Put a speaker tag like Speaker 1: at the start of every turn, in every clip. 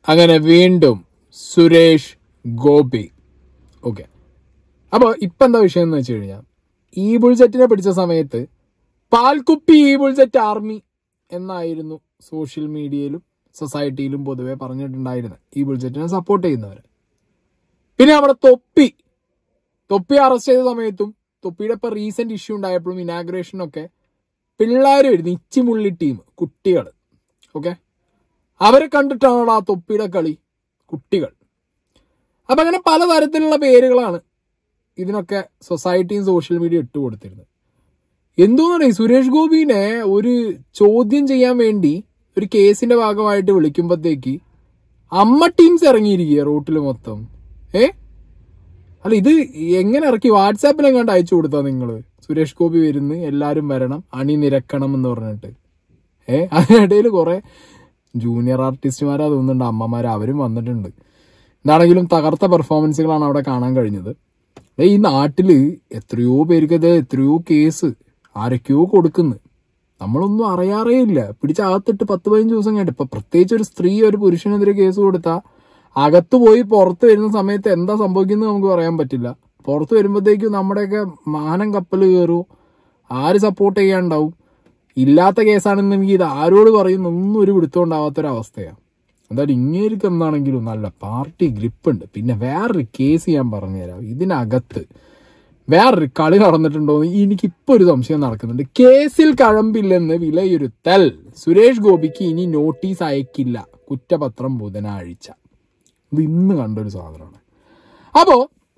Speaker 1: അങ്ങനെ വീണ്ടും സുരേഷ് ഗോപി ഓക്കെ അപ്പോൾ ഇപ്പം എന്താ വിഷയം എന്ന് വെച്ച് കഴിഞ്ഞാൽ ഈ ബുൾജെറ്റിനെ പിടിച്ച സമയത്ത് പാൽക്കുപ്പി ഈ ബുൾജെറ്റ് ആർമി എന്നായിരുന്നു സോഷ്യൽ മീഡിയയിലും സൊസൈറ്റിയിലും പൊതുവെ പറഞ്ഞിട്ടുണ്ടായിരുന്നത് ഈ ബുൾജെറ്റിനെ സപ്പോർട്ട് ചെയ്യുന്നവർ പിന്നെ അവിടെ തൊപ്പി തൊപ്പി അറസ്റ്റ് ചെയ്ത സമയത്തും തൊപ്പിയുടെ ഇപ്പൊ റീസെന്റ് ഇഷ്യൂ ഉണ്ടായപ്പോഴും ഇനാഗ്രേഷനൊക്കെ പിള്ളേർ വരുന്നു ഇച്ചിമുള്ളി ടീം കുട്ടികൾ ഓക്കെ അവരെ കണ്ടിട്ടാണോ ആ തൊപ്പിയുടെ കളി കുട്ടികൾ അപ്പൊ അങ്ങനെ പലതരത്തിലുള്ള പേരുകളാണ് ഇതിനൊക്കെ സൊസൈറ്റിയും സോഷ്യൽ മീഡിയ ഇട്ട് കൊടുത്തിരുന്നത് എന്തോന്നറിയ സുരേഷ് ഗോപിനെ ഒരു ചോദ്യം ചെയ്യാൻ വേണ്ടി ഒരു കേസിന്റെ ഭാഗമായിട്ട് വിളിക്കുമ്പോഴത്തേക്ക് അമ്മ ടീംസ് ഇറങ്ങിയിരിക്കുക റോട്ടിൽ മൊത്തം ഏ അല്ല ഇത് എങ്ങനെ ഇറക്കി വാട്സാപ്പിൽ എങ്ങാണ്ട് അയച്ചു കൊടുത്താ നിങ്ങള് സുരേഷ് ഗോപി വരുന്ന് എല്ലാരും വരണം അണിനിരക്കണം എന്ന് പറഞ്ഞിട്ട് ഏ അതിനിടയിൽ കുറെ ജൂനിയർ ആർട്ടിസ്റ്റുമാരാ തോന്നുന്നുണ്ട് അമ്മമാര് അവരും വന്നിട്ടുണ്ട് എന്താണെങ്കിലും തകർത്ത പെർഫോമൻസുകളാണ് അവിടെ കാണാൻ കഴിഞ്ഞത് ദേ ഈ നാട്ടില് എത്രയോ പേർക്ക് ഇത് എത്രയോ കേസ് ആരൊക്കെയോ കൊടുക്കുന്നു നമ്മളൊന്നും അറിയാറേ ഇല്ല പിടിച്ചകത്തിട്ട് പത്ത് പതിനഞ്ച് ദിവസം കഴിഞ്ഞിട്ട് ഇപ്പൊ പ്രത്യേകിച്ച് ഒരു സ്ത്രീ ഒരു പുരുഷനെതിരെ കേസ് കൊടുത്താൽ അകത്ത് പോയി പുറത്ത് വരുന്ന സമയത്ത് എന്താ സംഭവിക്കുന്നത് നമുക്ക് പറയാൻ പറ്റില്ല പുറത്ത് വരുമ്പോഴത്തേക്കും നമ്മുടെയൊക്കെ മാനം കപ്പൽ കയറുമോ ആര് സപ്പോർട്ട് ചെയ്യാണ്ടാവും ഇല്ലാത്ത കേസാണെന്നുണ്ടെങ്കിൽ ഇത് ആരോട് പറയുന്ന ഒന്നും ഒരു പിടുത്തമുണ്ടാവാത്തൊരവസ്ഥയാണ് എന്തായാലും ഇങ്ങേർക്ക് എന്താണെങ്കിലും നല്ല പാർട്ടി ഗ്രിപ്പ് ഉണ്ട് പിന്നെ വേറൊരു കേസ് ഞാൻ പറഞ്ഞുതരാം ഇതിനകത്ത് വേറൊരു കളി നടന്നിട്ടുണ്ടോ എന്ന് എനിക്കിപ്പോ ഒരു സംശയം നടക്കുന്നുണ്ട് കേസിൽ കഴമ്പില്ലെന്ന് വിലയിരുത്തൽ സുരേഷ് ഗോപിക്ക് ഇനി നോട്ടീസ് അയക്കില്ല കുറ്റപത്രം ബുധനാഴ്ച ഇത് ഇന്ന് കണ്ടൊരു സാധനമാണ് അപ്പോ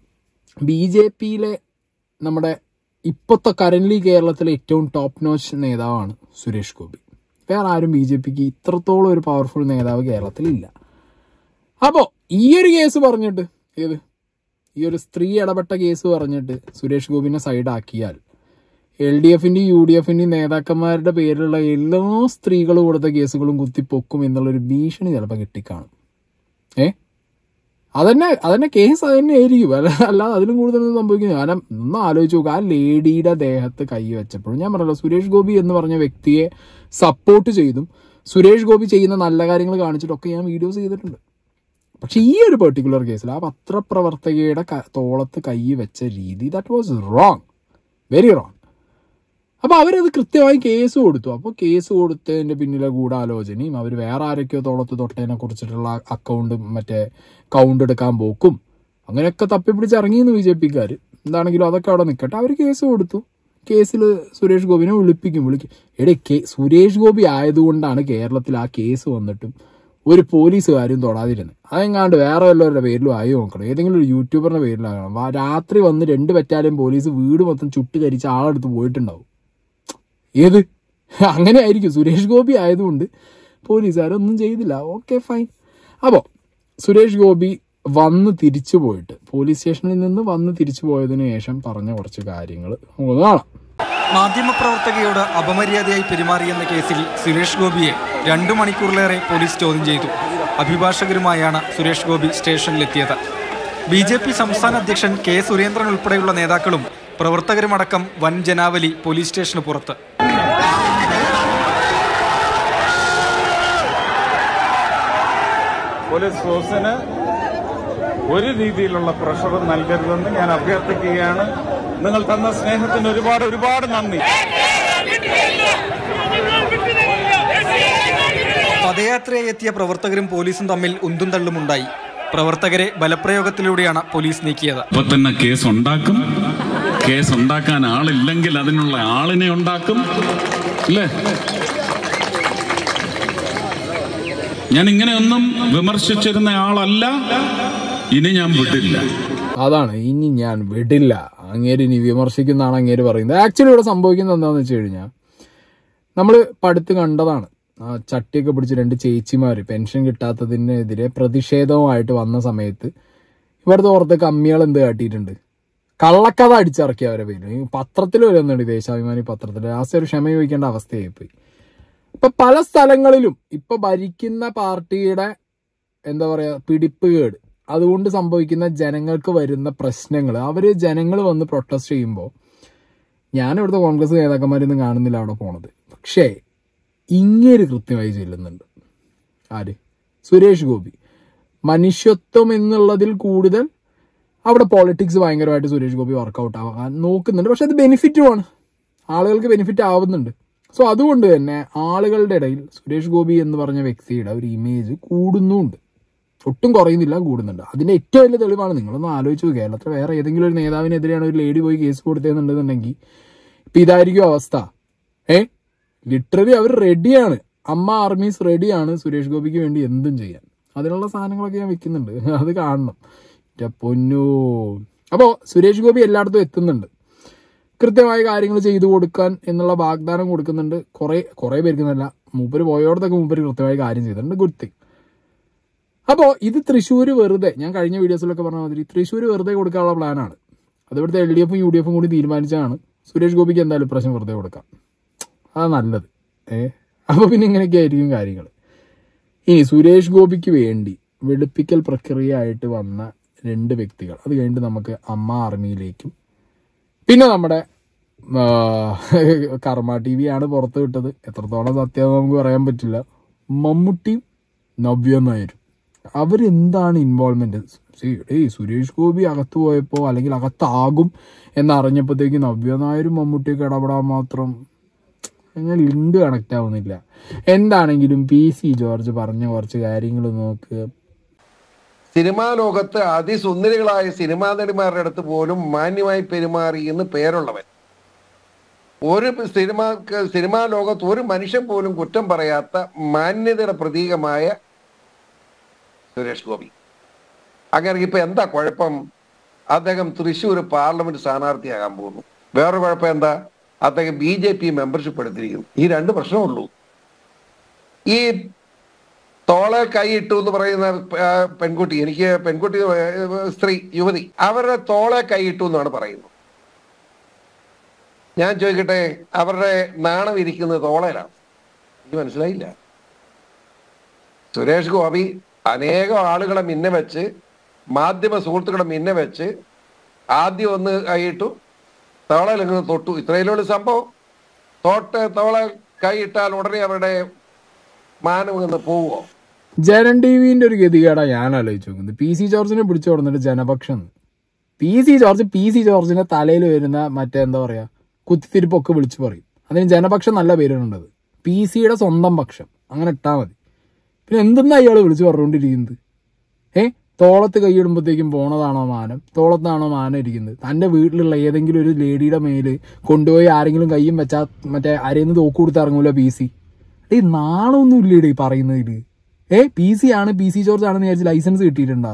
Speaker 1: ബി ജെ പിയിലെ നമ്മുടെ ഇപ്പോഴത്തെ കറന്റ് കേരളത്തിലെ ഏറ്റവും ടോപ്പ് നോച്ച് നേതാവാണ് സുരേഷ് ഗോപി വേറെ ആരും ബി ജെ പിക്ക് ഇത്രത്തോളം ഒരു പവർഫുൾ നേതാവ് കേരളത്തിലില്ല അപ്പോ ഈ ഒരു കേസ് പറഞ്ഞിട്ട് ഏത് ഈ ഒരു സ്ത്രീ ഇടപെട്ട കേസ് പറഞ്ഞിട്ട് സുരേഷ് ഗോപിനെ സൈഡാക്കിയാൽ എൽ ഡി എഫിന്റെയും യു ഡി എഫിന്റെയും നേതാക്കന്മാരുടെ പേരിലുള്ള എല്ലാ സ്ത്രീകളും കൊടുത്ത കേസുകളും കുത്തിപ്പൊക്കും എന്നുള്ളൊരു ഭീഷണി ചിലപ്പോൾ കിട്ടിക്കാണും ഏ അതന്നെ അതന്നെ കേസ് അതന്നെ ആയിരിക്കും അല്ല അല്ലാതെ അതിലും കൂടുതലൊന്നും സംഭവിക്കുന്നു കാരണം ഒന്ന് ആലോചിച്ച് നോക്കുക ആ ലേഡിയുടെ ദേഹത്ത് കൈ വെച്ചപ്പോഴും ഞാൻ പറഞ്ഞല്ലോ സുരേഷ് ഗോപി എന്ന് പറഞ്ഞ വ്യക്തിയെ സപ്പോർട്ട് ചെയ്തും സുരേഷ് ഗോപി ചെയ്യുന്ന നല്ല കാര്യങ്ങൾ കാണിച്ചിട്ടൊക്കെ ഞാൻ വീഡിയോസ് ചെയ്തിട്ടുണ്ട് പക്ഷെ ഈ ഒരു പെർട്ടിക്കുലർ കേസിൽ ആ പത്രപ്രവർത്തകയുടെ ക- തോളത്ത് കൈ വെച്ച രീതി that was wrong very wrong അപ്പൊ അവരത് കൃത്യമായി കേസ് കൊടുത്തു അപ്പോൾ കേസ് കൊടുത്തതിന്റെ പിന്നിലെ ഗൂഢാലോചനയും അവർ വേറെ ആരൊക്കെയോ തോളത്ത് തൊട്ടതിനെ കുറിച്ചിട്ടുള്ള അക്കൗണ്ട് മറ്റേ കൗണ്ട് എടുക്കാൻ പോക്കും അങ്ങനെയൊക്കെ തപ്പിപ്പിടിച്ച് ഇറങ്ങിയെന്ന് ബി ജെ പിക്കാർ എന്താണെങ്കിലും അതൊക്കെ അവിടെ നിൽക്കട്ടെ അവർ കേസ് കൊടുത്തു കേസിൽ സുരേഷ് ഗോപിനെ വിളിപ്പിക്കും വിളിക്കും എടേ കെ സുരേഷ് ഗോപി ആയതുകൊണ്ടാണ് കേരളത്തിൽ ആ കേസ് വന്നിട്ടും ഒരു പോലീസുകാരും തൊടാതിരുന്നത് അതെങ്ങാണ്ട് വേറെ വല്ലവരുടെ പേരിലും ആയി നോക്കണം ഏതെങ്കിലും ഒരു യൂട്യൂബറിന്റെ പേരിലാകണം വാ- രാത്രി വന്ന് രണ്ട് ബറ്റാലിയൻ പോലീസ് വീട് മൊത്തം ചുട്ട് കരിച്ച് ആളെടുത്ത് പോയിട്ടുണ്ടാവും ഏത് അങ്ങനെ ആയിരിക്കും സുരേഷ് ഗോപി ആയതുകൊണ്ട് പോലീസുകാരൊന്നും ചെയ്തില്ല ഓക്കെ ഫൈൻ അപ്പോൾ സുരേഷ് ഗോപി വന്ന് തിരിച്ചു പോയിട്ട് പോലീസ് സ്റ്റേഷനിൽ നിന്ന് വന്ന് തിരിച്ചു പോയതിനു ശേഷം പറഞ്ഞ കുറച്ച് കാര്യങ്ങൾ നമുക്ക് കാണാം
Speaker 2: മാധ്യമപ്രവർത്തകയോട് അപമര്യാദയായി പെരുമാറിയെന്ന കേസിൽ സുരേഷ് ഗോപിയെ രണ്ടു മണിക്കൂറിലേറെ പോലീസ് ചോദ്യം ചെയ്തു അഭിഭാഷകരുമായാണ് സുരേഷ് ഗോപി സ്റ്റേഷനിലെത്തിയത് ബി ജെ പി സംസ്ഥാന അധ്യക്ഷൻ കെ സുരേന്ദ്രൻ ഉൾപ്പെടെയുള്ള നേതാക്കളും പ്രവർത്തകരുമടക്കം വൻ ജനാവലി പോലീസ് സ്റ്റേഷന് പുറത്ത്
Speaker 3: പോലീസ് ഫോഴ്സിന് ഒരു രീതിയിലുള്ള പ്രഷറും നൽകരുതെന്ന് ഞാൻ അഭ്യർത്ഥിക്കുകയാണ് നിങ്ങൾ തന്ന സ്നേഹത്തിന് ഒരുപാട് ഒരുപാട് നന്ദി
Speaker 2: പദയാത്രയായി എത്തിയ പ്രവർത്തകരും പോലീസും തമ്മിൽ ഉന്തും തള്ളുമുണ്ടായി പ്രവർത്തകരെ ബലപ്രയോഗത്തിലൂടെയാണ് പോലീസ് നീക്കിയത്
Speaker 4: അപ്പൊ തന്നെ കേസ് ഉണ്ടാക്കും കേസ് ഉണ്ടാക്കാൻ ആളില്ലെങ്കിൽ അതിനുള്ള ആളിനെ ഉണ്ടാക്കും അല്ലേ ഞാൻ ഇങ്ങനെയൊന്നും വിമർശിച്ചിരുന്ന ആളല്ല ഇനി ഞാൻ വിടില്ല
Speaker 1: അതാണ് ഇനി ഞാൻ വിടില്ല അങ്ങേര് ഇനി വിമർശിക്കുന്നതാണ് അങ്ങേര് പറയുന്നത് ആക്ച്വലി ഇവിടെ സംഭവിക്കുന്നത് എന്താണെന്ന് വെച്ച് കഴിഞ്ഞാൽ നമ്മൾ പടുത്ത് കണ്ടതാണ് ആ ചട്ടിയൊക്കെ പിടിച്ച് രണ്ട് ചേച്ചിമാർ പെൻഷൻ കിട്ടാത്തതിനെതിരെ പ്രതിഷേധവുമായിട്ട് വന്ന സമയത്ത് ഇവിടുത്തെ പുറത്ത് കമ്മികൾ എന്ത് കാട്ടിയിട്ടുണ്ട് കള്ളക്കഥ അടിച്ചിറക്കി അവരെ പേര് പത്രത്തിൽ വരുന്നുണ്ട് ദേശാഭിമാനി പത്രത്തിൽ ലാസ്റ്റ് ഒരു ക്ഷമ ചോദിക്കേണ്ട അവസ്ഥയായിപ്പോയി ഇപ്പൊ പല സ്ഥലങ്ങളിലും ഇപ്പൊ ഭരിക്കുന്ന പാർട്ടിയുടെ എന്താ പറയാ പിടിപ്പുകേട് അതുകൊണ്ട് സംഭവിക്കുന്ന ജനങ്ങൾക്ക് വരുന്ന പ്രശ്നങ്ങൾ അവര് ജനങ്ങൾ വന്ന് പ്രൊട്ടസ്റ്റ് ചെയ്യുമ്പോൾ ഞാൻ ഇവിടുത്തെ കോൺഗ്രസ് നേതാക്കന്മാരൊന്നും കാണുന്നില്ല അവിടെ പോണത് പക്ഷേ ഇങ്ങനെ കൃത്യമായി ചെല്ലുന്നുണ്ട് ആര് സുരേഷ് ഗോപി മനുഷ്യത്വം എന്നുള്ളതിൽ കൂടുതൽ അവിടെ പോളിറ്റിക്സ് ഭയങ്കരമായിട്ട് സുരേഷ് ഗോപി വർക്കൗട്ട് ആവാൻ നോക്കുന്നുണ്ട് പക്ഷെ അത് ബെനിഫിറ്റുമാണ് ആളുകൾക്ക് ബെനിഫിറ്റ് ആവുന്നുണ്ട് സോ അതുകൊണ്ട് തന്നെ ആളുകളുടെ ഇടയിൽ സുരേഷ് ഗോപി എന്ന് പറഞ്ഞ വ്യക്തിയുടെ ഒരു ഇമേജ് കൂടുന്നുണ്ട് ഒട്ടും കുറയുന്നില്ല കൂടുന്നുണ്ട് അതിന്റെ ഏറ്റവും വലിയ തെളിവാണ് നിങ്ങളൊന്ന് ആലോചിച്ചു കേരളത്തിൽ വേറെ ഏതെങ്കിലും ഒരു നേതാവിനെതിരെയാണ് ഒരു ലേഡി പോയി കേസ് കൊടുത്തതെന്നുണ്ടെന്നുണ്ടെങ്കിൽ ഇപ്പൊ ഇതായിരിക്കും അവസ്ഥ ഏ ലിറ്ററലി അവർ റെഡിയാണ് അമ്മ ആർമീസ് റെഡിയാണ് സുരേഷ് ഗോപിക്ക് വേണ്ടി എന്തും ചെയ്യാൻ അതിനുള്ള സാധനങ്ങളൊക്കെ ഞാൻ വെക്കുന്നുണ്ട് അത് കാണണം എൻ്റെ പൊന്നു അപ്പോൾ സുരേഷ് ഗോപി എല്ലായിടത്തും എത്തുന്നുണ്ട് കൃത്യമായ കാര്യങ്ങൾ ചെയ്തു കൊടുക്കാൻ എന്നുള്ള വാഗ്ദാനം കൊടുക്കുന്നുണ്ട് കുറേ കുറേ പേർക്കെന്നല്ല മൂപ്പര് പോയോടത്തൊക്കെ മൂപ്പര് കൃത്യമായ കാര്യം ചെയ്തിട്ടുണ്ട് ഗുഡ് തിങ് അപ്പോൾ ഇത് തൃശ്ശൂർ വെറുതെ ഞാൻ കഴിഞ്ഞ വീഡിയോസിലൊക്കെ പറഞ്ഞ മാതിരി തൃശ്ശൂർ വെറുതെ കൊടുക്കാനുള്ള പ്ലാനാണ് അത് ഇവിടുത്തെ എൽ ഡി എഫും യു ഡി എഫും കൂടി തീരുമാനിച്ചാണ് സുരേഷ് ഗോപിക്ക് എന്തായാലും ഇപ്രാവശ്യം വെറുതെ കൊടുക്കാം അതാ നല്ലത് ഏ അപ്പോൾ പിന്നെ ഇങ്ങനെയൊക്കെ ആയിരിക്കും കാര്യങ്ങൾ ഇനി സുരേഷ് ഗോപിക്ക് വേണ്ടി വെളുപ്പിക്കൽ പ്രക്രിയ ആയിട്ട് വന്ന രണ്ട് വ്യക്തികൾ അത് കഴിഞ്ഞിട്ട് നമുക്ക് അമ്മ ആർമിയിലേക്കും പിന്നെ നമ്മുടെ ആ, കർമ്മ ടി വി ആണ് പുറത്ത് വിട്ടത് എത്രത്തോളം സത്യം നമുക്ക് പറയാൻ പറ്റില്ല മമ്മൂട്ടിയും നവ്യ നായരും അവരെന്താണ് ഇൻവോൾവ്മെന്റ് ഏയ് സുരേഷ് ഗോപി അകത്ത് പോയപ്പോൾ അല്ലെങ്കിൽ അകത്താകും എന്നറിഞ്ഞപ്പോഴത്തേക്ക് നവ്യ നായരും മമ്മൂട്ടിയൊക്കെ ഇടപെടാൻ മാത്രം അങ്ങനെ ലിങ്ക് കണക്ട് ആവുന്നില്ല എന്താണെങ്കിലും പി സി ജോർജ് പറഞ്ഞ കുറച്ച് കാര്യങ്ങൾ നോക്ക്
Speaker 5: സിനിമാ ലോകത്ത് അതിസുന്ദരികളായ സിനിമാ നടിമാരുടെ അടുത്ത് പോലും മാന്യമായി പെരുമാറി എന്ന് പേരുള്ളവൻ ഒരു സിനിമാ സിനിമാ ലോകത്ത് ഒരു മനുഷ്യൻ പോലും കുറ്റം പറയാത്ത മാന്യതയുടെ പ്രതീകമായ സുരേഷ് ഗോപി അങ്ങനെ ഇപ്പൊ എന്താ കുഴപ്പം അദ്ദേഹം തൃശ്ശൂർ പാർലമെന്റ് സ്ഥാനാർത്ഥിയാകാൻ പോകുന്നു വേറൊരു കുഴപ്പം എന്താ അദ്ദേഹം ബി ജെ പി മെമ്പർഷിപ്പ് എടുത്തിരിക്കുന്നു ഈ രണ്ട് പ്രശ്നമുള്ളൂ ഈ തോളെ കൈയിട്ടു എന്ന് പറയുന്ന ആ, പെൺകുട്ടി എനിക്ക് പെൺകുട്ടി ഏ, സ്ത്രീ യുവതി അവരുടെ തോളെ കൈയിട്ടു എന്നാണ് പറയുന്നത് ഞാൻ ചോദിക്കട്ടെ അവരുടെ നാണം ഇരിക്കുന്നത് തോളയിലാണ് എനിക്ക് മനസ്സിലായില്ല സുരേഷ് ഗോപി അനേകം ആളുകളെ മിന്നെ വെച്ച് മാധ്യമ സുഹൃത്തുക്കളെ മിന്നെ വെച്ച് ആദ്യം ഒന്ന് കൈയിട്ടു തോളയിലങ്ങ് തൊട്ടു ഇത്രയിലുള്ള സംഭവം തോട്ട് തോള കൈയിട്ടാൽ ഉടനെ അവരുടെ മാനം ഇങ്ങ് പോവുമോ
Speaker 1: ജനൻ ടി വിന്റെ ഒരു ഗതികേടാ ഞാൻ ആലോചിച്ച് നോക്കുന്നത് പി സി ജോർജിനെ പിടിച്ചു കൊടുത്തിട്ട് Janapaksham P C George P C ജോർജിന്റെ തലയിൽ വരുന്ന മറ്റേ എന്താ പറയാ കുത്തിത്തിരിപ്പൊക്കെ വിളിച്ചു പറയും അതിന് ജനപക്ഷം നല്ല പേരുണ്ടത് പി സിയുടെ സ്വന്തം പക്ഷം അങ്ങനെ ഇട്ടാ മതി പിന്നെ എന്തെന്നാ അയാൾ വിളിച്ചു പറഞ്ഞുകൊണ്ടിരിക്കുന്നത് ഏ തോളത്ത് കൈയിടുമ്പോഴത്തേക്കും പോണതാണോ മാനം തോളത്താണോ മാനം ഇരിക്കുന്നത് തന്റെ വീട്ടിലുള്ള ഏതെങ്കിലും ഒരു ലേഡിയുടെ മേല് കൊണ്ടുപോയി ആരെങ്കിലും കയ്യും വെച്ചാ മറ്റേ അരയിന്ന് തോക്ക് കൊടുത്ത് ഇറങ്ങൂല പി സി ഈ നാണൊന്നും ഇല്ലേടേ ഈ പറയുന്നതില് ഏ പി സി ആണ് പി സി ജോർജ് ആണെന്ന് വിചാരിച്ച് ലൈസൻസ് കിട്ടിയിട്ടുണ്ടാ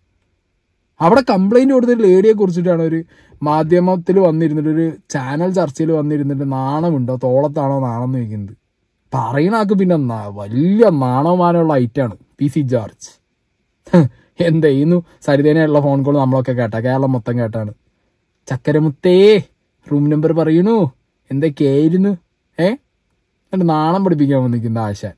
Speaker 1: അവിടെ കംപ്ലൈന്റ് കൊടുത്തൊരു ലേഡിയെ കുറിച്ചിട്ടാണ് ഒരു മാധ്യമത്തിൽ വന്നിരുന്നിട്ട് ഒരു ചാനൽ ചർച്ചയിൽ വന്നിരുന്നിട്ട് നാണമുണ്ടോ തോളത്താണോ നാണം എന്ന് ചോദിക്കുന്നത് പറയണ ആൾക്ക് പിന്നെ ന- വലിയ നാണവമാനമുള്ള ഐറ്റാണ് പി സി ജോർജ് എന്തെയ്യുന്നു സരിതേനെയുള്ള ഫോൺ കോൾ നമ്മളൊക്കെ കേട്ടാ കേരളം മൊത്തം കേട്ടാണ് ചക്കരമുത്തേ റൂം നമ്പർ പറയണു എന്തൊക്കെയായിരുന്നു ഏ എന്നിട്ട് നാണം പഠിപ്പിക്കാൻ വന്നിരിക്കുന്ന ആശാൻ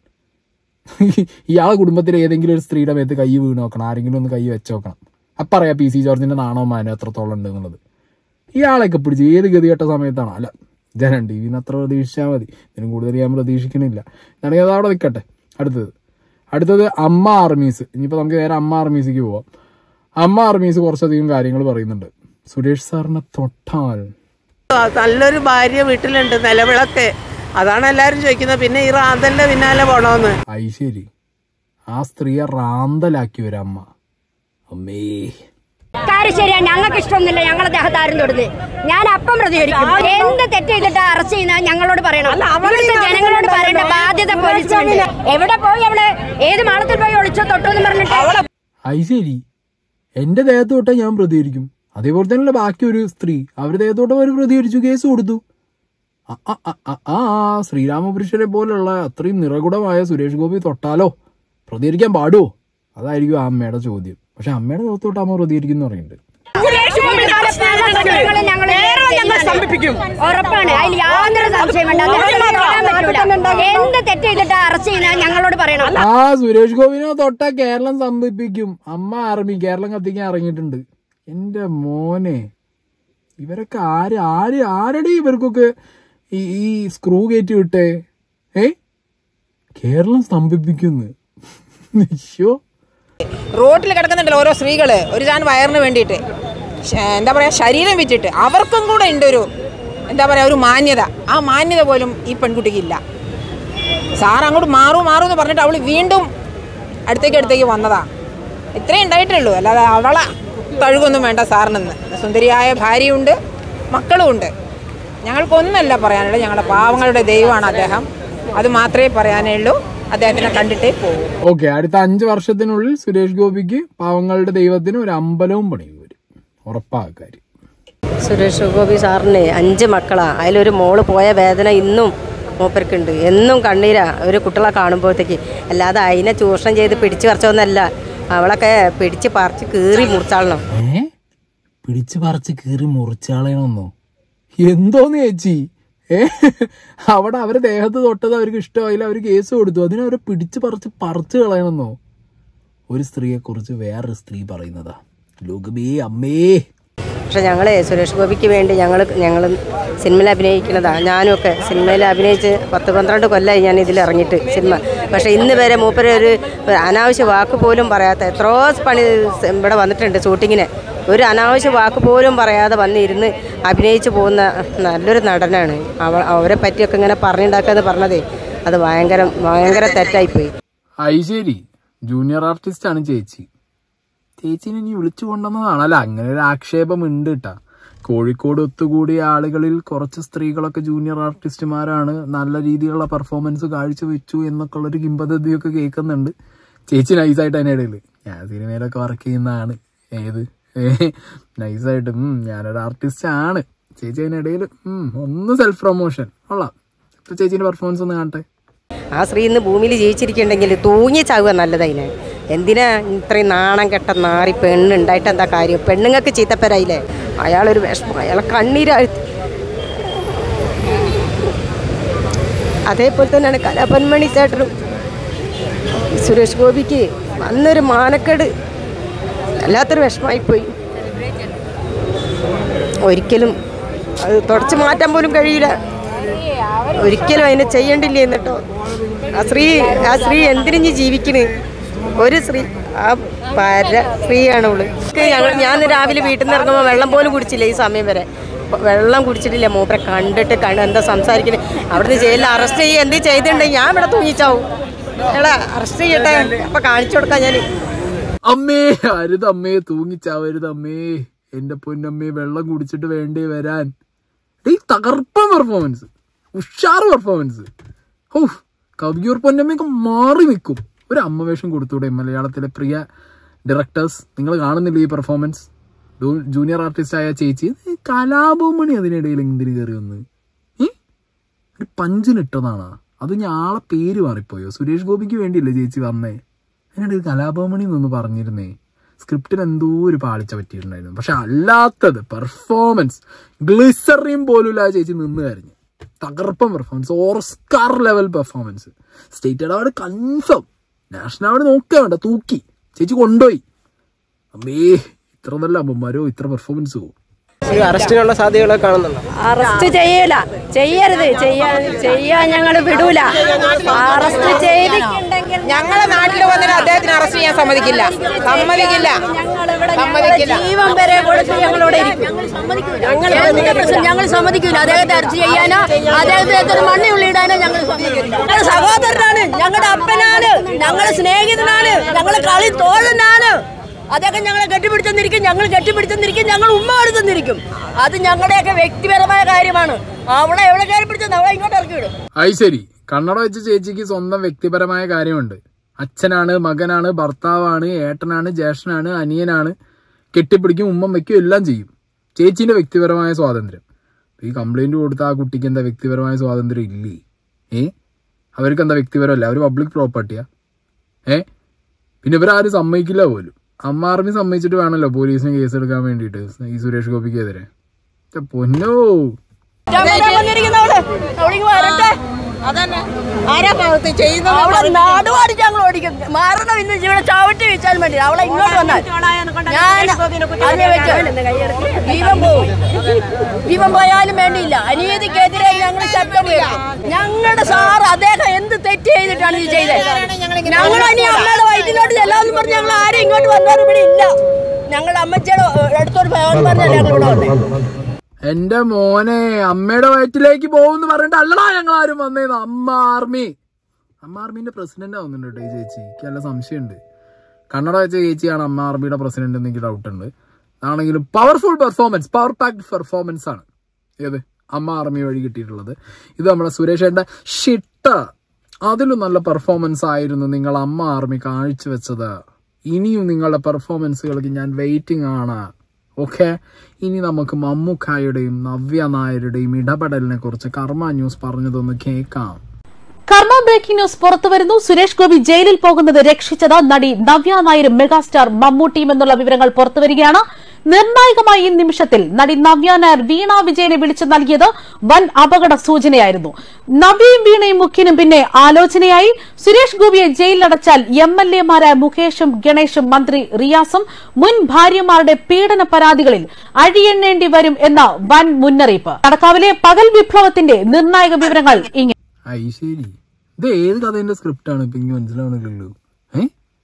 Speaker 1: ഇയാളെ കുടുംബത്തിൽ ഏതെങ്കിലും ഒരു സ്ത്രീയുടെ മേത്ത് കൈ വീണ് നോക്കണം ആരെങ്കിലും ഒന്ന് കൈ വെച്ച് നോക്കണം അപ്പം അറിയാം പി സി ജോർജിന്റെ നാണവും മാനവും എത്രത്തോളം ഉണ്ട് എന്നുള്ളത് ഇയാളെയൊക്കെ പിടിച്ച് ഏത് ഗതികെട്ട സമയത്താണോ അല്ല ജനം ടി വിന്ന് അത്ര പ്രതീക്ഷിച്ചാൽ മതി ഇതിനും കൂടുതൽ ഞാൻ പ്രതീക്ഷിക്കണില്ല എന്നാണെങ്കിൽ അത് അവിടെ നിൽക്കട്ടെ അടുത്തത് അടുത്തത് അമ്മ ആർമീസ് ഇനിയിപ്പോൾ നമുക്ക് നേരെ അമ്മ ആർമീസിക്ക് പോവാം അമ്മ ആർമീസ് കുറച്ചധികം കാര്യങ്ങൾ പറയുന്നുണ്ട് സുരേഷ് സാറിനെ തൊട്ടാൽ
Speaker 6: ആ, നല്ലൊരു ഭാര്യ വീട്ടിലുണ്ട് നിലവിളക്ക് അതാണ് എല്ലാരും ചോദിക്കുന്നത് പിന്നെ ഈ റാന്തലിന്റെ പിന്നാലെ പോണോന്ന്
Speaker 1: ഐശ്വരി ആ സ്ത്രീയെ റാന്തലാക്കി ഒരമ്മ അമ്മേ
Speaker 7: കാര്യം ശരിയാ ഞങ്ങൾക്ക് ഇഷ്ടമൊന്നുമില്ല ഞങ്ങളെ ദേഹത്താരും തൊടുന്നത് ഞാൻ അപ്പം പ്രതികരിക്കും എന്ത് തെറ്റ് ചെയ്തിട്ട് അറസ്റ്റ് ചെയ്യുന്ന ഞങ്ങളോട് പറയണം ഇവിടുത്തെ ജനങ്ങളോട് പറയേണ്ട ബാധ്യത പോലീസിനുണ്ട് എവിടെ പോയി അവള് ഏത് മാളത്തിൽ പോയി ഒളിച്ചോ തൊട്ടോ എന്ന് പറഞ്ഞിട്ട്
Speaker 1: ഐശ്വരി എന്റെ ദേഹത്ത് തൊട്ടാ ഞാൻ പ്രതികരിക്കും അതേപോലെ തന്നെയല്ല ബാക്കി ഒരു സ്ത്രീ അവരുടെ ദേഹത്ത് തൊട്ട് അവർ പ്രതികരിച്ചു കേസ് കൊടുത്തു ആ, ആ, ആ, ആ, ആ ശ്രീരാമപുരുഷനെ പോലുള്ള അത്രയും നിറകുടമായ സുരേഷ് ഗോപി തൊട്ടാലോ പ്രതികരിക്കാൻ പാടുവോ അതായിരിക്കും ആ അമ്മയുടെ ചോദ്യം പക്ഷെ അമ്മയുടെ ദേഹത്ത് തൊട്ട് അമ്മ പ്രതികരിക്കും എന്ന് പറയുന്നുണ്ട്
Speaker 7: സുരേഷ് ഗോപിയുടെ പല സംഭവങ്ങളും ഞങ്ങൾ ചെയ്യുന്നുണ്ട്. ഉറപ്പാണ് അതിൽ യാതൊരു സംശയം വേണ്ട അദ്ദേഹത്തിന് തൊടാൻ പറ്റൂല. എന്ത് തെറ്റ് ചെയ്തിട്ട് അറസ്റ്റ് ചെയ്യുന്ന ഞങ്ങളോട് പറയണം
Speaker 1: ആ സുരേഷ് ഗോപിനെ തൊട്ട കേരളം സംഭവിപ്പിക്കും അമ്മ ആർമി കേരളം കത്തിക്കാൻ ഇറങ്ങിയിട്ടുണ്ട് എന്റെ മോനെ ഇവരൊക്കെ ആര് ആര് ആരുടെ ഇവർക്കൊക്കെ ഈ ഈ സ്ക്രൂ കയറ്റി വിട്ടേ ഏ കേരളം സ്തംഭിപ്പിക്കുന്നു അയ്യോ
Speaker 8: റോട്ടിൽ കിടക്കുന്നുണ്ടല്ലോ ഓരോ സ്ത്രീകൾ ഒരു ചാൻ വയറിന് വേണ്ടിയിട്ട് ശ- എന്താ പറയുക ശരീരം വിറ്റിട്ട് അവർക്കും കൂടെ ഉണ്ട് ഒരു എന്താ പറയുക ഒരു മാന്യത ആ മാന്യത പോലും ഈ പെൺകുട്ടിക്ക് ഇല്ല സാർ അങ്ങോട്ട് മാറൂ മാറൂ എന്ന് പറഞ്ഞിട്ട് അവൾ വീണ്ടും അടുത്തേക്ക് അടുത്തേക്ക് വന്നതാ ഇത്രേ ഉണ്ടായിട്ടുള്ളൂ അല്ലാതെ അവളെ തഴുകൊന്നും വേണ്ട സാറിനെന്ന് സുന്ദരിയായ ഭാര്യയുണ്ട് മക്കളും ഉണ്ട് ഞങ്ങൾക്കൊന്നല്ല പറയാനുള്ളത് ഞങ്ങളുടെ പാവങ്ങളുടെ ദൈവമാണ് അദ്ദേഹം അത് മാത്രമേ പറയാനേ ഉള്ളൂ അദ്ദേഹത്തിനെ കണ്ടിട്ടേ പോകും
Speaker 1: ഓക്കെ അടുത്ത അഞ്ച് വർഷത്തിനുള്ളിൽ സുരേഷ് ഗോപിക്ക് പാവങ്ങളുടെ ദൈവത്തിന് ഒരു അമ്പലവും പണിയും വരും ഉറപ്പാ കാര്യം
Speaker 9: സുരേഷ് ഗോപി സാറിന് അഞ്ച് മക്കളാ അതിലൊരു മോള് പോയ വേദന ഇന്നും മൂപ്പർക്കുണ്ട് എന്നും കണ്ണീരാ ഒരു കുട്ടികളെ കാണുമ്പോഴത്തേക്ക് അല്ലാതെ അതിനെ ചൂഷണം ചെയ്ത് പിടിച്ചു പറിച്ചൊന്നല്ല അവളൊക്കെ പിടിച്ച് പറിച്ച് കീറി മുറിച്ചാളണം
Speaker 1: ഏ പിടിച്ചു പറിച്ച് കീറി മുറിച്ചാളയണമെന്നോ എന്തോന്ന് ചേച്ചി ഏ അവിടെ അവരെ ദേഹത്ത് തൊട്ടത് അവർക്ക് ഇഷ്ടമായില്ല അവർ കേസ് കൊടുത്തു അതിനെ അവരെ പിടിച്ച് പറിച്ച് പറിച്ച് കളയണമെന്നോ ഒരു സ്ത്രീയെ കുറിച്ച് വേറൊരു സ്ത്രീ പറയുന്നതാ ലോകമേ അമ്മേ
Speaker 9: പക്ഷെ ഞങ്ങൾ സുരേഷ് ഗോപിക്ക് വേണ്ടി ഞങ്ങൾ ഞങ്ങൾ സിനിമയിൽ അഭിനയിക്കുന്നതാണ് ഞാനും ഒക്കെ സിനിമയിൽ അഭിനയിച്ച് പത്ത് പന്ത്രണ്ട് കൊല്ലമായി ഞാൻ ഇതിൽ ഇറങ്ങിയിട്ട് സിനിമ പക്ഷേ ഇന്ന് വരെ മൂപ്പര് ഒരു ഒരു അനാവശ്യ വാക്ക് പോലും പറയാത്ത എത്രയോ പണി സ് ഇവിടെ വന്നിട്ടുണ്ട് ഷൂട്ടിങ്ങിന് ഒരു അനാവശ്യ വാക്ക് പോലും പറയാതെ വന്നിരുന്ന് അഭിനയിച്ച് പോകുന്ന നല്ലൊരു നടനാണ് അവ അവരെ പറ്റിയൊക്കെ ഇങ്ങനെ പറഞ്ഞുണ്ടാക്കാന്ന് പറഞ്ഞതേ അത് ഭയങ്കര ഭയങ്കര തെറ്റായിപ്പോയി
Speaker 1: ഐശ്വരി ജൂനിയർ ആർട്ടിസ്റ്റ് ആണ് ചേച്ചി ചേച്ചിനെ ഇനി വിളിച്ചു കൊണ്ടുവന്നതാണ് അല്ല അങ്ങനെ ഒരു ആക്ഷേപം ഉണ്ട് കേട്ടാ കോഴിക്കോട് ഒത്തുകൂടിയ ആളുകളിൽ കുറച്ച് സ്ത്രീകളൊക്കെ ജൂനിയർ ആർട്ടിസ്റ്റുമാരാണ് നല്ല രീതിയിലുള്ള പെർഫോമൻസ് കാഴ്ചവെച്ചു എന്നൊക്കെ ഉള്ളൊരു കിംബദന്തിയൊക്കെ കേൾക്കുന്നുണ്ട് ചേച്ചി നൈസായിട്ട് അതിൻ്റെ ഇടയിൽ ഞാൻ സിനിമയിലൊക്കെ വർക്ക് ചെയ്യുന്നതാണ് ഏത് നൈസായിട്ട് ഉം, ഞാനൊരു ആർട്ടിസ്റ്റ് ആണ് ചേച്ചി അതിനിടയിൽ ഒന്ന് സെൽഫ് പ്രൊമോഷൻ കൊള്ളാം ഇപ്പൊ ചേച്ചീന്റെ പെർഫോമൻസ് ഒന്ന് കാണട്ടെ
Speaker 9: ആ സ്ത്രീ ഇന്ന് ഭൂമിയിൽ ജീവിച്ചിരിക്കുന്നുണ്ടെങ്കിൽ തൂങ്ങി ചാവുക നല്ലതതിന് എന്തിനാ ഇത്രയും നാണം കെട്ട നാറി പെണ്ണുണ്ടായിട്ട് എന്താ കാര്യം പെണ്ണുങ്ങൾക്ക് ചീത്തപ്പരായില്ലേ അയാളൊരു വിഷമം അയാളെ കണ്ണീരാഴ്ത്തി അതേപോലെ തന്നെയാണ് കലാപന്മണി ചേട്ടനും സുരേഷ് ഗോപിക്ക് വന്നൊരു മാനക്കേട് വല്ലാത്തൊരു വിഷമമായിപ്പോയി ഒരിക്കലും അത് തുടച്ചു മാറ്റാൻ പോലും കഴിയില്ല ഒരിക്കലും അതിനെ ചെയ്യണ്ടില്ലേ എന്നിട്ടോ ആ സ്ത്രീ ആ സ്ത്രീ എന്തിനു ജീവിക്കണ് ഒരു സ്ത്രീ ആ പര സ്ത്രീയാണ് അവള് ഞങ്ങൾ ഞാൻ രാവിലെ വീട്ടിൽ നിന്ന് ഇറങ്ങുമ്പോൾ വെള്ളം പോലും കുടിച്ചില്ല ഈ സമയം വരെ പ- വെള്ളം കുടിച്ചിട്ടില്ല മൂപ്പരെ കണ്ടിട്ട് കണ്ട് എന്താ സംസാരിക്കുന്നത് അവിടുന്ന് ജയിലിൽ അറസ്റ്റ് ചെയ്യുക എന്ത് ചെയ്തിട്ടുണ്ടെങ്കിൽ ഞാൻ ഇവിടെ തൂങ്ങിച്ചാവും ഞങ്ങളെ അറസ്റ്റ് ചെയ്യട്ടെ അപ്പൊ കാണിച്ചു കൊടുക്കാം ഞാൻ
Speaker 1: അമ്മേ അരുതമ്മേ തൂങ്ങിച്ചാവരുത് അമ്മേ എന്റെ പൊന്നമ്മേ വെള്ളം കുടിച്ചിട്ട് വേണ്ടേ വരാൻ ഈ തകർപ്പ പെർഫോമൻസ് ഉഷാറ് പെർഫോമൻസ് ഓ കവിയൂർ പൊന്നമ്മയൊക്കെ മാറി നിൽക്കും ഒരു അമ്മ വേഷം കൊടുത്തൂടെ മലയാളത്തിലെ പ്രിയ ഡയറക്ടേഴ്സ് നിങ്ങൾ കാണുന്നില്ല ഈ പെർഫോമൻസ് ജൂനിയർ ആർട്ടിസ്റ്റ് ആയ ചേച്ചി ഇത് കലാഭവമണി അതിനിടയിൽ എന്തിനു കയറി വന്ന് ഏ ഒരു പഞ്ചിനിട്ടതാണോ അത് ഞാൻ ആളെ പേര് മാറിപ്പോയോ സുരേഷ് ഗോപിക്ക് വേണ്ടിയല്ലേ ചേച്ചി വന്നേ അതിനിടയിൽ കലാഭവമണി എന്നൊന്ന് പറഞ്ഞിരുന്നേ സ്ക്രിപ്റ്റിന് എന്തോ ഒരു പാളിച്ച പറ്റിയിട്ടുണ്ടായിരുന്നു പക്ഷെ അല്ലാത്തത് പെർഫോമൻസ് ഗ്ലിസറിയും പോലും ഇല്ല ആ ചേച്ചി നിന്ന് കരഞ്ഞു തകർപ്പൻ performance Oscar level performance state award confirm national award നോക്കുക വേണ്ട തൂക്കി ചേച്ചി കൊണ്ടുപോയി അമ്മേ ഇത്ര നല്ല അമ്മമാരോ ഇത്ര പെർഫോമൻസോ
Speaker 10: ഒരു അറസ്റ്റിനുള്ള സാധ്യതകളൊക്കെ കാണുന്നുണ്ടോ
Speaker 7: അറസ്റ്റ് ചെയ്യൂല ചെയ്യരുത് ചെയ്യാൻ ചെയ്യാൻ ഞങ്ങൾ വിടൂല അറസ്റ്റ് ചെയ്തിട്ടുണ്ടെങ്കിൽ
Speaker 8: ഞങ്ങളെ നാട്ടിൽ വന്നിട്ട് അദ്ദേഹത്തിന് അറസ്റ്റ് ചെയ്യാൻ സമ്മതിക്കില്ല സമ്മതിക്കില്ല സമ്മതിക്കില്ല
Speaker 7: ജീവൻ വരെ കൊടുത്ത് ഞങ്ങളോട് ഞങ്ങൾ സമ്മതിക്കൂല അദ്ദേഹത്തെ അറസ്റ്റ് ചെയ്യാനോ അദ്ദേഹത്തെ മണ്ണുള്ളി ഇടാനോ ഞങ്ങൾ ഞങ്ങളുടെ സഹോദരനാണ് ഞങ്ങളുടെ അപ്പനാണ് ഞങ്ങളുടെ സ്നേഹിതനാണ് ഞങ്ങളുടെ കളി തോഴനാണ് അദ്ദേഹം ഞങ്ങളെ കെട്ടിപ്പിടിച്ചെന്നിരിക്കും ഞങ്ങൾ കെട്ടിപ്പിടിച്ചെന്നിരിക്കും ഞങ്ങൾ ഉമ്മ എടുത്തെന്നിരിക്കും അത് ഞങ്ങളുടെയൊക്കെ വ്യക്തിപരമായ കാര്യമാണ് അവളെ എവിടെ കയറി പിടിച്ചത് അവളെ ഇങ്ങോട്ട് ഇറക്കി വിടും
Speaker 1: അത് ശരി കണ്ണട വെച്ച ചേച്ചിക്ക് സ്വന്തം വ്യക്തിപരമായ കാര്യമുണ്ട് അച്ഛനാണ് മകനാണ് ഭർത്താവാണ് ഏട്ടനാണ് ജ്യേഷ്ഠനാണ് അനിയനാണ് കെട്ടിപ്പിടിക്കും ഉമ്മം വയ്ക്കും എല്ലാം ചെയ്യും ചേച്ചീന്റെ വ്യക്തിപരമായ സ്വാതന്ത്ര്യം ഈ കംപ്ലൈന്റ് കൊടുത്ത ആ കുട്ടിക്ക് എന്താ വ്യക്തിപരമായ സ്വാതന്ത്ര്യം ഇല്ലേ ഏ അവർക്ക് എന്താ വ്യക്തിപരമല്ല അവർ പബ്ലിക് പ്രോപ്പർട്ടിയാ ഏ പിന്നെ ഇവരാരും സമ്മതിക്കില്ല പോലും അമ്മ ആർമി സമ്മതിച്ചിട്ട് വേണമല്ലോ പോലീസിന് കേസ് എടുക്കാൻ വേണ്ടിയിട്ട് ഈ സുരേഷ് ഗോപിക്കെതിരെ ഛെ, പൊന്നോ
Speaker 8: അതന്നെ ആരാ ഭാഗത്ത് ചെയ്യുന്നത്
Speaker 7: അവളെ നാടുപാടിച്ച് ഞങ്ങൾ ഓടിക്കും മാറണം ഇന്ന് ഇവിടെ ചവിട്ടി വെച്ചാൽ മതി അവളെ ഇങ്ങോട്ട് വന്നാൽ
Speaker 11: ഞാൻ അത് വെച്ച് ജീവൻ പോവും ജീവൻ പോയാലും വേണ്ടിയില്ല അനീതിക്കെതിരെ ഞങ്ങൾ ശബ്ദം ഉയർത്തും ഞങ്ങളുടെ സാർ അദ്ദേഹം എന്ത് തെറ്റ് ചെയ്തിട്ടാണ് ഇത് ചെയ്തത് ഞങ്ങൾ ഇനി അമ്മയുടെ വയറ്റിലോട്ട് ചെല്ലാന്ന് പറഞ്ഞ് ഞങ്ങൾ ആരും ഇങ്ങോട്ട് വന്നവർ ഇവിടെ ഇല്ല ഞങ്ങളുടെ അമ്മച്ചിയുടെ അടുത്തൊരു ഭഗവാൻ പറഞ്ഞാൽ ഞങ്ങൾ ഇവിടെ വന്നേ
Speaker 1: എന്റെ മോനെ അമ്മയുടെ വയറ്റിലേക്ക് പോകുമെന്ന് പറഞ്ഞിട്ട് അല്ലടാ ഞങ്ങൾ ആരും വന്നേന്ന് അമ്മ ആർമി അമ്മ ആർമിന്റെ പ്രസിഡന്റ് ആവുന്നുണ്ട് കേട്ടോ ഈ ചേച്ചി എനിക്ക് നല്ല സംശയമുണ്ട് കന്നഡ വെച്ച ചേച്ചിയാണ് അമ്മ ആർമിയുടെ പ്രസിഡന്റ് എന്ന് എനിക്ക് ഡൗട്ട് ഉണ്ട് ആണെങ്കിലും powerful performance power packed performance ആണ് ഏത് അമ്മ ആർമി വഴി കിട്ടിയിട്ടുള്ളത് ഇത് നമ്മുടെ സുരേഷ് ഏട്ട ഷിട്ട അതിലും നല്ല പെർഫോമൻസ് ആയിരുന്നു നിങ്ങൾ അമ്മ ആർമി കാഴ്ചവെച്ചത് ഇനിയും നിങ്ങളുടെ പെർഫോമൻസുകൾക്ക് ഞാൻ വെയിറ്റിംഗ് ആണ് ഓക്കെ ഇനി നമുക്ക് മമ്മൂക്കായുടെയും നവ്യ നായരുടെയും ഇടപെടലിനെ കുറിച്ച് കർമ്മ ന്യൂസ് പറഞ്ഞതൊന്ന് കേൾക്കാം
Speaker 12: കർമ്മ ബ്രേക്കിംഗ് ന്യൂസ് പുറത്തുവരുന്നു സുരേഷ് ഗോപി ജയിലിൽ പോകുന്നത് രക്ഷിച്ചത് നടി നവ്യ നായരും മെഗാസ്റ്റാർ മമ്മൂട്ടിയും എന്നുള്ള വിവരങ്ങൾ പുറത്തുവരികയാണ് നിർണായകമായ ഈ നിമിഷത്തിൽ നടി നവ്യ നായർ വീണ വിജയനെ വിളിച്ചു നൽകിയത് വൻ അപകട സൂചനയായിരുന്നു നവ്യയും വീണയും മുഖ്യനും പിന്നെ ആലോചനയായി സുരേഷ് ഗോപിയെ ജയിലിലടച്ചാൽ എം എൽ എമാരായ മുകേഷും ഗണേഷും മന്ത്രി റിയാസും മുൻ ഭാര്യമാരുടെ പീഡന പരാതികളിൽ അഴിയെണ്ണേണ്ടി വരും എന്ന വൻ മുന്നറിയിപ്പ് നടക്കാവിലെ പകൽ വിപ്ലവത്തിന്റെ നിർണായക വിവരങ്ങൾ ഇങ്ങനെ
Speaker 1: ഐ ശരി ഇത് ഏത് കഥേന്റെ സ്ക്രിപ്റ്റ് ആണ് ഇപ്പൊ എനിക്ക് മനസ്സിലാവണില്ലല്ലോ ഏ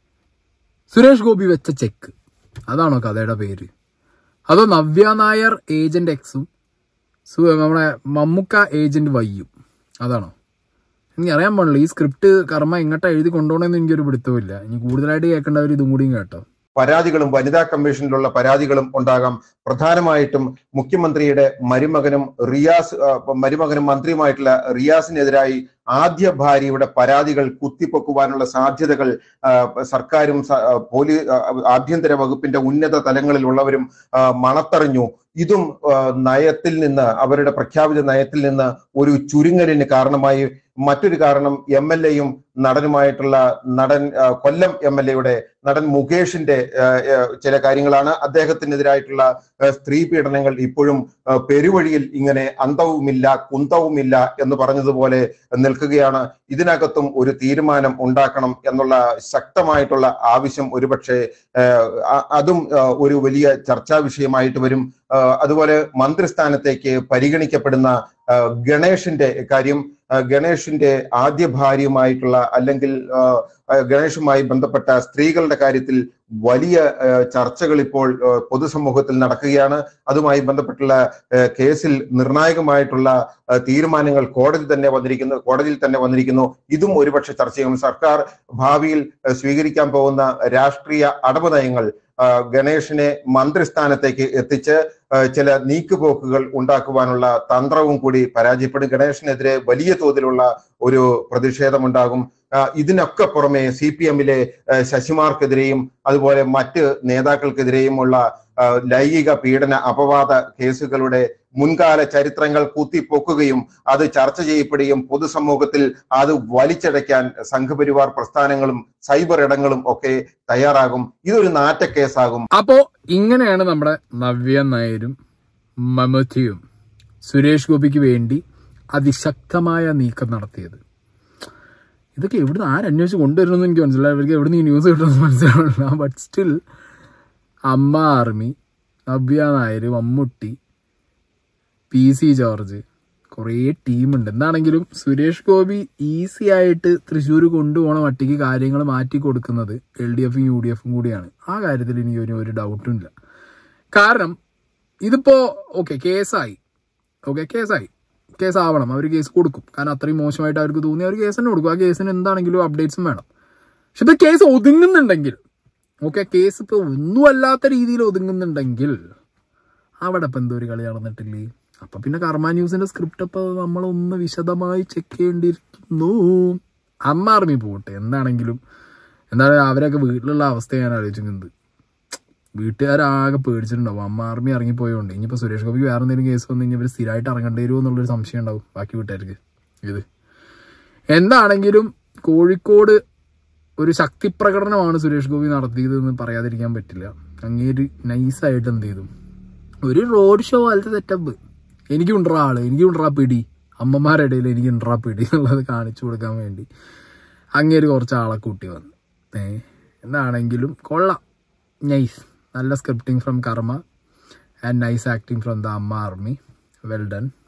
Speaker 1: സുരേഷ് ഗോപി വെച്ച ചെക്ക് അതാണോ കഥയുടെ പേര് അതോ നവ്യ നായർ ഏജന്റ് എക്സും സു- നമ്മുടെ മമ്മുക്ക ഏജന്റ് വൈയും അതാണോ എനിക്ക് അറിയാൻ പാടില്ല ഈ സ്ക്രിപ്റ്റ് കർമ്മ എങ്ങോട്ടാ എഴുതി കൊണ്ടുപോകണമെന്ന് എനിക്കൊരു പിടുത്തമില്ല ഇനി കൂടുതലായിട്ട് കേൾക്കേണ്ടവർ ഇതും കൂടിയും കേട്ടോ
Speaker 5: പരാതികളും വനിതാ കമ്മീഷനിലുള്ള പരാതികളും ഉണ്ടാകാം പ്രധാനമായിട്ടും മുഖ്യമന്ത്രിയുടെ മരുമകനും റിയാസ് ആ, മരുമകനും മന്ത്രിയുമായിട്ടുള്ള റിയാസിനെതിരായി ആദ്യ ഭാര്യയുടെ പരാതികൾ കുത്തിപ്പൊക്കുവാനുള്ള സാധ്യതകൾ ആ, സർക്കാരും സ- ആ, പോലീസ് ആ, ആഭ്യന്തര വകുപ്പിന്റെ ഉന്നത തലങ്ങളിലുള്ളവരും ആ, മണത്തറിഞ്ഞു ഇതും ആ, നയത്തിൽ നിന്ന് അവരുടെ പ്രഖ്യാപിത നയത്തിൽ നിന്ന് ഒരു ചുരുങ്ങലിന് കാരണമായി മറ്റൊരു കാരണം എം എൽ എയും നടനുമായിട്ടുള്ള നടൻ ആ, കൊല്ലം എം എൽ എയുടെ നടൻ മുകേഷിന്റെ ആ, ആ, ചില കാര്യങ്ങളാണ് അദ്ദേഹത്തിനെതിരായിട്ടുള്ള ആ, സ്ത്രീ പീഡനങ്ങൾ ഇപ്പോഴും ആ, പെരുവഴിയിൽ ഇങ്ങനെ അന്തവുമില്ല കുന്തവുമില്ല എന്ന് പറഞ്ഞതുപോലെ നിൽക്കുകയാണ് ഇതിനകത്തും ഒരു തീരുമാനം ഉണ്ടാക്കണം എന്നുള്ള ശക്തമായിട്ടുള്ള ആവശ്യം ഒരുപക്ഷെ ആ, അ- അതും ആ, ഒരു വലിയ ചർച്ചാ വിഷയമായിട്ട് വരും ആ, അതുപോലെ മന്ത്രിസ്ഥാനത്തേക്ക് പരിഗണിക്കപ്പെടുന്ന ആ, ഗണേഷിന്റെ കാര്യം ആ, ഗണേഷിന്റെ ആദ്യ ഭാര്യയുമായിട്ടുള്ള അല്ലെങ്കിൽ ആ, ആ, ഗണേഷുമായി ബന്ധപ്പെട്ട സ്ത്രീകളുടെ കാര്യത്തിൽ വലിയ ആ, ചർച്ചകൾ ഇപ്പോൾ ആ, പൊതുസമൂഹത്തിൽ നടക്കുകയാണ് അതുമായി ബന്ധപ്പെട്ടുള്ള ആ, കേസിൽ നിർണായകമായിട്ടുള്ള ആ, തീരുമാനങ്ങൾ കോടതി തന്നെ വന്നിരിക്കുന്നു കോടതിയിൽ തന്നെ വന്നിരിക്കുന്നു ഇതും ഒരുപക്ഷെ ചർച്ച ചെയ്യും സർക്കാർ ഭാവിയിൽ ആ, സ്വീകരിക്കാൻ പോകുന്ന രാഷ്ട്രീയ അടവ് നയങ്ങൾ ആ, ഗണേഷിനെ മന്ത്രിസ്ഥാനത്തേക്ക് എത്തിച്ച് ആ, ചില നീക്കുപോക്കുകൾ ഉണ്ടാക്കുവാനുള്ള തന്ത്രവും കൂടി പരാജയപ്പെടും ഗണേഷിനെതിരെ വലിയ തോതിലുള്ള ഒരു പ്രതിഷേധമുണ്ടാകും ആ, ഇതിനൊക്കെ പുറമെ സി പി എമ്മിലെ ശശിമാർക്കെതിരെയും അതുപോലെ മറ്റ് നേതാക്കൾക്കെതിരെയുമുള്ള ആ, ലൈംഗിക പീഡന അപവാദ കേസുകളുടെ മുൻകാല ചരിത്രങ്ങൾ കുത്തിപ്പൊക്കുകയും അത് ചർച്ച ചെയ്യപ്പെടുകയും പൊതുസമൂഹത്തിൽ അത് വലിച്ചടയ്ക്കാൻ സംഘപരിവാർ പ്രസ്ഥാനങ്ങളും സൈബർ ഇടങ്ങളും ഒക്കെ തയ്യാറാകും ഇതൊരു നാറ്റക്കേസാകും
Speaker 1: അപ്പോ ഇങ്ങനെയാണ് നമ്മുടെ നവ്യ നായരും മമതിയും സുരേഷ് ഗോപിക്ക് വേണ്ടി അതിശക്തമായ നീക്കം നടത്തിയത് ഇതൊക്കെ എവിടുന്ന് ആരന്വേഷിച്ച് കൊണ്ടുവരുമെന്ന് എനിക്ക് മനസ്സിലായി ഇവർക്ക് എവിടുന്ന് ഈ ന്യൂസ് കിട്ടുമെന്ന് മനസ്സിലാവില്ല but still Amma army Navya Nair Mammootty P C George കുറേ ടീമുണ്ട് എന്താണെങ്കിലും സുരേഷ് ഗോപി ഈസി ആയിട്ട് തൃശ്ശൂർ കൊണ്ടുപോകണ മട്ടിക്ക് കാര്യങ്ങൾ മാറ്റി കൊടുക്കുന്നത് എൽ ഡി എഫും യു ഡി എഫും കൂടിയാണ് ആ കാര്യത്തിൽ എനിക്ക് ഒരു ഒരു ഡൗട്ടും ഇല്ല കാരണം ഇതിപ്പോ ഓക്കെ കേസായി ഓക്കെ കേസായി കേസ് ആവണം അവർ കേസ് കൊടുക്കും കാരണം അത്രയും മോശമായിട്ട് അവർക്ക് തോന്നി അവർ കേസ് തന്നെ കൊടുക്കും ആ കേസിന് എന്താണെങ്കിലും അപ്ഡേറ്റ്സും വേണം പക്ഷെ ഇത് കേസ് ഒതുങ്ങുന്നുണ്ടെങ്കിൽ ഓക്കെ കേസ് ഇപ്പൊ ഒന്നും അല്ലാത്ത രീതിയിൽ ഒതുങ്ങുന്നുണ്ടെങ്കിൽ അവിടെ ഇപ്പൊ എന്തോ ഒരു കളി നടന്നിട്ടില്ലേ അപ്പൊ പിന്നെ കർമ്മ ന്യൂസിന്റെ സ്ക്രിപ്റ്റ് അപ്പൊ നമ്മളൊന്ന് വിശദമായി ചെക്ക് ചെയ്യേണ്ടിയിരിക്കുന്നു അമ്മ ആർമി പോട്ടെ എന്താണെങ്കിലും എന്താണ് അവരൊക്കെ വീട്ടിലുള്ള അവസ്ഥ ഞാൻ ആലോചിക്കുന്നത് വീട്ടുകാരാകെ പേടിച്ചിട്ടുണ്ടാവും അമ്മ ആർമി ഇറങ്ങിപ്പോയോണ്ട് ഇനിയിപ്പോ സുരേഷ് ഗോപിക്ക് വേറെ എന്തെങ്കിലും കേസ് വന്നു കഴിഞ്ഞാൽ ഇവർ സ്ഥിരമായിട്ട് ഇറങ്ങേണ്ടി വരുമോ എന്നുള്ളൊരു സംശയം ഉണ്ടാവും ബാക്കി വീട്ടുകാർക്ക് ഇത് എന്താണെങ്കിലും കോഴിക്കോട് ഒരു ശക്തി പ്രകടനമാണ് സുരേഷ് ഗോപി നടത്തിയത് എന്ന് പറയാതിരിക്കാൻ പറ്റില്ല അങ്ങേര് നൈസായിട്ട് എന്ത് ചെയ്തു ഒരു റോഡ് ഷോ പോലത്തെ സെറ്റപ്പ് എനിക്കുണ്ടാ ആള് എനിക്കുണ്ടാ പിടി അമ്മമാരുടെ ഇടയിൽ എനിക്കുണ്ടാ പിടി എന്നുള്ളത് കാണിച്ചു കൊടുക്കാൻ വേണ്ടി അങ്ങേര് കുറച്ച് ആളെ കൂട്ടി വന്നു ഏ എന്താണെങ്കിലും കൊള്ളാം നൈസ് നല്ല scripting from karma and nice acting from the Amma army well done